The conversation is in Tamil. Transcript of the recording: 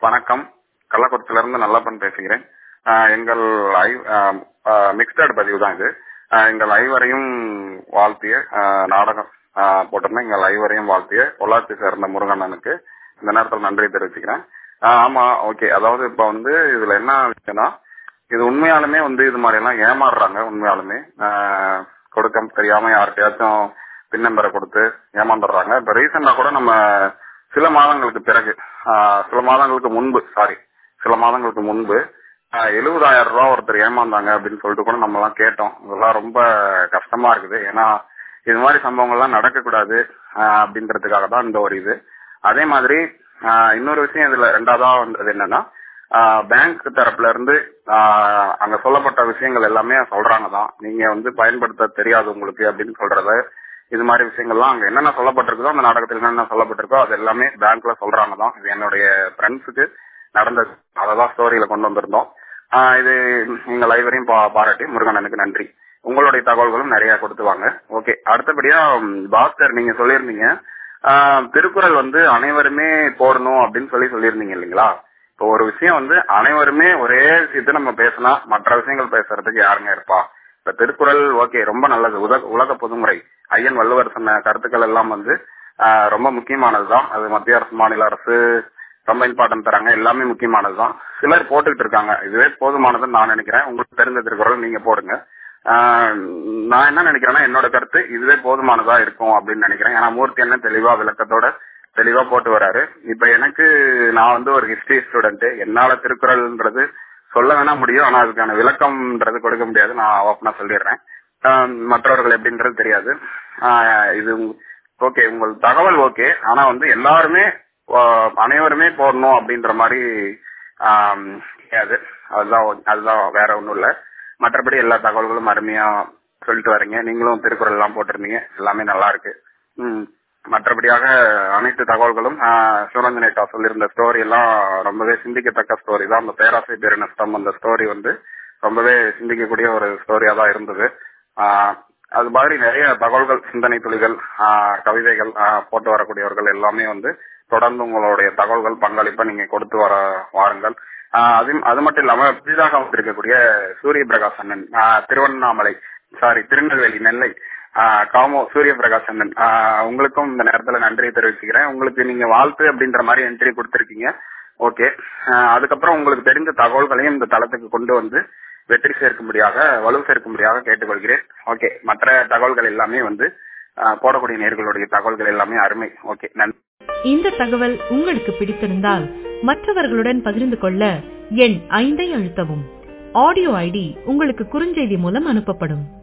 வணக்கம் கள்ளக்குறிச்சியில இருந்து நல்லப்பன் பேசுகிறேன் ஆஹ் எங்கள் மிக்சட் பதிவு தான் இது ஆஹ் எங்கள் ஐவரையும் வாழ்த்திய ஆஹ் நாடகம் ஆஹ் போட்டிருந்தேன் எங்கள் ஐவரையும் வாழ்த்திய பொள்ளாச்சி சேர்ந்த முருகண்ணனுக்கு இந்த நேரத்தில் நன்றி தெரிவிச்சுக்கிறேன் ஆஹ் ஆமா ஓகே அதாவது இப்ப வந்து இதுல என்ன விஷயம்னா இது உண்மையாலுமே வந்து இது மாதிரி எல்லாம் ஏமாறுறாங்க உண்மையாலுமே ஆஹ் கொடுக்க தெரியாம யார்கிட்டயாச்சும் பின் நம்பரை கொடுத்து ஏமாந்துடுறாங்க இப்ப ரீசெண்டா கூட நம்ம சில மாதங்களுக்கு பிறகு ஆஹ் சில மாதங்களுக்கு முன்பு சாரி சில மாதங்களுக்கு முன்பு எழுபதாயிரம் ரூபாய் ஒருத்தர் ஏமாந்தாங்க அப்படின்னு சொல்லிட்டு கூட நம்ம எல்லாம் கேட்டோம் இதெல்லாம் ரொம்ப கஷ்டமா இருக்குது ஏன்னா இது மாதிரி சம்பவங்கள்லாம் நடக்கக்கூடாது ஆஹ் அப்படின்றதுக்காக தான் இந்த ஒரு இது அதே மாதிரி ஆஹ் இன்னொரு விஷயம் இதுல ரெண்டாவதா வந்தது என்னன்னா பேங்க் தரப்புல இருந்து ஆஹ் அங்க சொல்லப்பட்ட விஷயங்கள் எல்லாமே சொல்றாங்க தான் நீங்க வந்து பயன்படுத்த தெரியாது உங்களுக்கு அப்படின்னு சொல்றத இது மாதிரி விஷயங்கள்லாம் அங்க என்னென்ன சொல்லப்பட்டிருக்கோ அந்த நாடகத்தில் என்னென்ன சொல்லப்பட்டிருக்கோ அது எல்லாமே பேங்க்ல சொல்றாங்க தான் இது என்னுடைய ஃப்ரெண்ட்ஸுக்கு நடந்தது அததான் ஸ்டோரியில கொண்டு வந்திருந்தோம் ஆஹ் இது எங்கள் ஐவரையும் பா- பாராட்டி முருகனனுக்கு நன்றி உங்களுடைய தகவல்களும் நிறைய கொடுத்துவாங்க ஓகே அடுத்தபடியா ம், பாஸ்கர் நீங்க சொல்லியிருந்தீங்க ஆஹ் திருக்குறள் வந்து அனைவருமே போடணும் அப்படின்னு சொல்லி சொல்லியிருந்தீங்க இல்லைங்களா இப்போ ஒரு விஷயம் வந்து அனைவருமே ஒரே விஷயத்த நம்ம பேசினா மற்ற விஷயங்கள் பேசுறதுக்கு யாருங்க இருப்பா இப்ப திருக்குறள் ஓகே ரொம்ப நல்லது உலக உலக பொதுமுறை ஐயன் வள்ளுவர் சொன்ன கருத்துக்கள் எல்லாம் வந்து ஆஹ் ரொம்ப முக்கியமானதுதான் அது மத்திய அரசு மாநில அரசு ரொம்ப இம்பார்ட்டன்ட் தராங்க எல்லாமே முக்கியமானதுதான் சிலர் போட்டுக்கிட்டு இருக்காங்க இதுவே போதுமானதுன்னு நான் நினைக்கிறேன் உங்களுக்கு தெரிஞ்ச திருக்குறள் நீங்க போடுங்க ஆஹ் நான் என்ன நினைக்கிறேன்னா என்னோட கருத்து இதுவே போதுமானதா இருக்கும் அப்படின்னு நினைக்கிறேன் ஏன்னா மூர்த்தி என்ன தெளிவா விளக்கத்தோட தெளிவா போட்டு வராரு இப்ப எனக்கு நான் வந்து ஒரு ஹிஸ்டரி ஸ்டூடெண்ட் என்னால திருக்குறள்ன்றது சொல்ல வேணா முடியும் ஆனா அதுக்கான விளக்கம்ன்றது கொடுக்க முடியாது நான் ஓப்பனா சொல்லிடுறேன் ஆஹ் மற்றவர்கள் எப்படின்றது தெரியாது ஆஹ் இது ஓகே உங்கள் தகவல் ஓகே ஆனா வந்து எல்லாருமே ஆஹ் அனைவருமே போடணும் அப்படின்ற மாதிரி ஆஹ் கிடையாது அதுதான் ஓ- அதுதான் வேற ஒண்ணும் இல்ல மற்றபடி எல்லா தகவல்களும் அருமையா சொல்லிட்டு வரீங்க நீங்களும் திருக்குறள் எல்லாம் போட்டிருந்தீங்க எல்லாமே நல்லா இருக்கு ம் மற்றபடியாக அனைத்து தகவல்களும் ஆஹ் சிவரஞ்சனேட்டா சொல்லியிருந்த ஸ்டோரி எல்லாம் ரொம்பவே சிந்திக்கத்தக்க ஸ்டோரி தான் அந்த பேராசை பேரினஸ்டம் அந்த ஸ்டோரி வந்து ரொம்பவே சிந்திக்கக்கூடிய ஒரு ஸ்டோரியா தான் இருந்தது ஆஹ் அது மாதிரி நிறைய தகவல்கள் சிந்தனை துளிகள் ஆஹ் கவிதைகள் ஆஹ் போட்டு வரக்கூடியவர்கள் எல்லாமே வந்து தொடர்ந்து உங்களுடைய தகவல்கள் பங்களிப்பை நீங்க கொடுத்து வர வாருங்கள் ஆஹ் அது அது மட்டும் இல்லாம புதிதாக வந்திருக்கக்கூடிய சூரிய பிரகாஷ் அண்ணன் ஆஹ் திருவண்ணாமலை சாரி திருநெல்வேலி நெல்லை ஆஹ் காமோ சூரிய பிரகாஷ் அண்ணன் ஆஹ் உங்களுக்கும் இந்த நேரத்துல நன்றி தெரிவிச்சுக்கிறேன் உங்களுக்கு நீங்க வாழ்த்து அப்படின்ற மாதிரி என்ட்ரி கொடுத்திருக்கீங்க ஓகே அதுக்கப்புறம் உங்களுக்கு தெரிஞ்ச தகவல்களையும் இந்த தளத்துக்கு கொண்டு வந்து வெற்றி சேர்க்கும்படியாக வலு சேர்க்கும்படியாக கேட்டுக்கொள்கிறேன் ஓகே மற்ற தகவல்கள் எல்லாமே வந்து ஆஹ் போடக்கூடிய நேர்களுடைய தகவல்கள் எல்லாமே அருமை ஓகே நன்றி இந்த தகவல் உங்களுக்கு பிடித்திருந்தால் மற்றவர்களுடன் பகிர்ந்து கொள்ள எண் ஐந்தை அழுத்தவும் ஆடியோ ஐடி உங்களுக்கு குறுஞ்செய்தி மூலம் அனுப்பப்படும்